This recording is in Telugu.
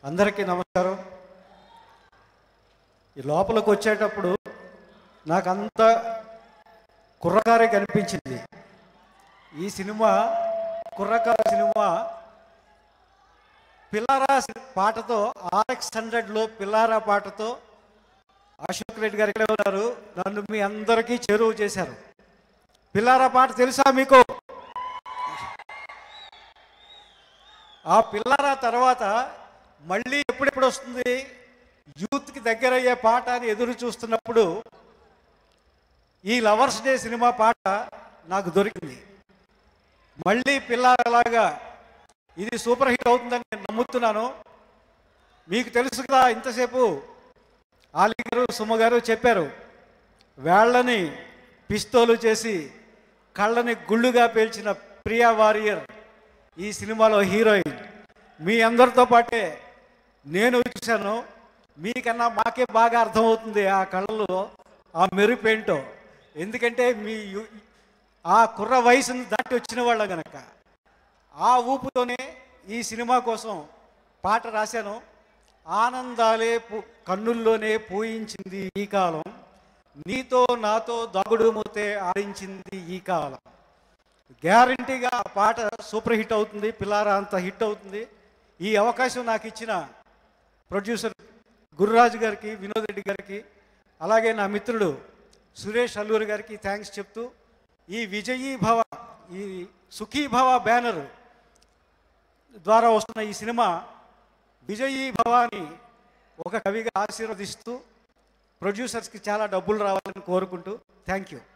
అందరికీ నమస్కారం ఈ లోపలికి వచ్చేటప్పుడు నాకు అంత కుర్రకారే కనిపించింది ఈ సినిమా కుర్రకార సినిమా పిల్లారా సి- పాటతో ఆర్ఎక్స్ హండ్రెడ్లో పిల్లారా పాటతో అశోక్ రెడ్డి గారు ఇక్కడే ఉన్నారు నన్ను మీ అందరికీ చేరువ చేశారు పిల్లారా పాట తెలుసా మీకు ఆ పిల్లారా తర్వాత మళ్ళీ ఎప్పుడెప్పుడు వస్తుంది యూత్కి దగ్గర అయ్యే పాట అని ఎదురు చూస్తున్నప్పుడు ఈ లవర్స్ డే సినిమా పాట నాకు దొరికింది మళ్ళీ పిల్లారలాగా ఇది సూపర్ హిట్ అవుతుందని నేను నమ్ముతున్నాను మీకు తెలుసు కదా ఇంతసేపు ఆలి గారు సుమ గారు చెప్పారు వేళ్ళని పిస్తోలు చేసి కళ్ళని గుళ్ళుగా పేల్చిన ప్రియా వారియర్ ఈ సినిమాలో హీరోయిన్ మీ అందరితో పాటే నేను చూశాను మీకన్నా మాకే బాగా అర్థమవుతుంది ఆ కళ్ళలో ఆ మెరుపేంటో ఎందుకంటే మీ యు- ఆ కుర్ర వయసును దాటి వచ్చిన వాళ్ళ గనక ఆ ఊపుతోనే ఈ సినిమా కోసం పాట రాశాను ఆనందాలే పు- కన్నుల్లోనే పూయించింది ఈ కాలం నీతో నాతో దాగుడు మూతే ఆడించింది ఈ కాలం గ్యారంటీగా ఆ పాట సూపర్ హిట్ అవుతుంది పిల్లారా అంత హిట్ అవుతుంది ఈ అవకాశం నాకు ఇచ్చిన ప్రొడ్యూసర్ గురురాజు గారికి వినోద్ రెడ్డి గారికి అలాగే నా మిత్రుడు సురేష్ అల్లూరి గారికి థ్యాంక్స్ చెప్తూ ఈ విజయీ భవ ఈ సుఖీ భవ బ్యానర్ ద్వారా వస్తున్న ఈ సినిమా విజయీ భవాని ఒక కవిగా ఆశీర్వదిస్తూ ప్రొడ్యూసర్స్కి చాలా డబ్బులు రావాలని కోరుకుంటూ థ్యాంక్ యూ